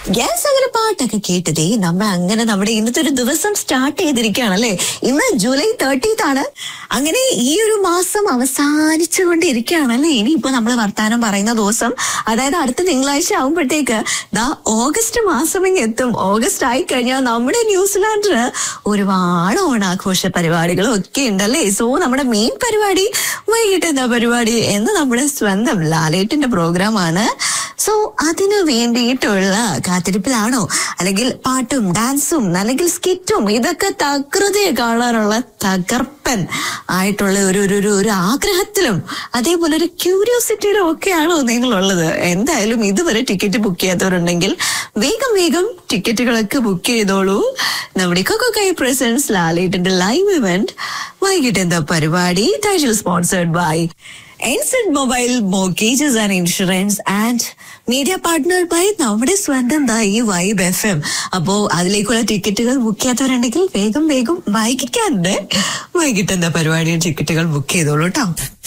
gas അങ്ങനെ പാട്ടൊക്കെ കേട്ടതേ നമ്മൾ അങ്ങനെ നമ്മുടെ ഇന്നത്തെ ഒരു ദിവസം സ്റ്റാർട്ട് ചെയ്തിരിക്കുകയാണ് അല്ലെ ഇന്ന് ജൂലൈ തേർട്ടീത്ത് ആണ് അങ്ങനെ ഈ ഒരു മാസം അവസാനിച്ചു കൊണ്ടിരിക്കുകയാണ് അല്ലെ ഇനിയിപ്പോ നമ്മൾ വർത്താനം പറയുന്ന ദിവസം അതായത് അടുത്ത തിങ്കളാഴ്ച ആകുമ്പോഴത്തേക്ക് ദാ ഓഗസ്റ്റ് മാസം ഇങ്ങ് എത്തും ഓഗസ്റ്റ് ആയി കഴിഞ്ഞാൽ നമ്മുടെ ന്യൂസിലാൻഡിന് ഒരുപാട് ഓണാഘോഷ പരിപാടികളും ഒക്കെ ഉണ്ടല്ലേ സോ നമ്മുടെ മെയിൻ പരിപാടി വൈകിട്ട് എന്താ പരിപാടി എന്ന് നമ്മുടെ സ്വന്തം ലാലേട്ടിന്റെ പ്രോഗ്രാമാണ് സോ അതിനു വേണ്ടിയിട്ടുള്ള കാത്തിരിപ്പിലാണോ അല്ലെങ്കിൽ പാട്ടും ഡാൻസും അല്ലെങ്കിൽ സ്കിറ്റും ഇതൊക്കെ തകൃതിയെ കാണാനുള്ള തകർപ്പൻ ആയിട്ടുള്ള ഒരു ഒരു ഒരു ഒരു ആഗ്രഹത്തിലും അതേപോലെ ഒരു ക്യൂരിയോസിറ്റിയിലും ഒക്കെയാണോ നിങ്ങളുള്ളത് എന്തായാലും ഇതുവരെ ടിക്കറ്റ് ബുക്ക് ചെയ്യാത്തവരുണ്ടെങ്കിൽ വേഗം വേഗം ടിക്കറ്റുകളൊക്കെ ബുക്ക് ചെയ്തോളൂ നമ്മുടെ കൊക്കോ കൈ പ്രസൻസ് ലാലേട്ടിന്റെ ലൈവ് ഇവന്റ് വൈകിട്ട് എന്താ പരിപാടി title sponsored by NZ mobile mortgages and insurance and media partner by നമ്മുടെ സ്വന്തം ദാ ഈ വൈബ് എഫ് എം അപ്പോ അതിലേക്കുള്ള ടിക്കറ്റുകൾ ബുക്ക് ചെയ്യാത്തവരുണ്ടെങ്കിൽ വേഗം വേഗം വൈകിക്കാറുണ്ട് വൈകിട്ട് എന്താ പരിപാടി ടിക്കറ്റുകൾ ബുക്ക് ചെയ്തോളൂ കേട്ടോ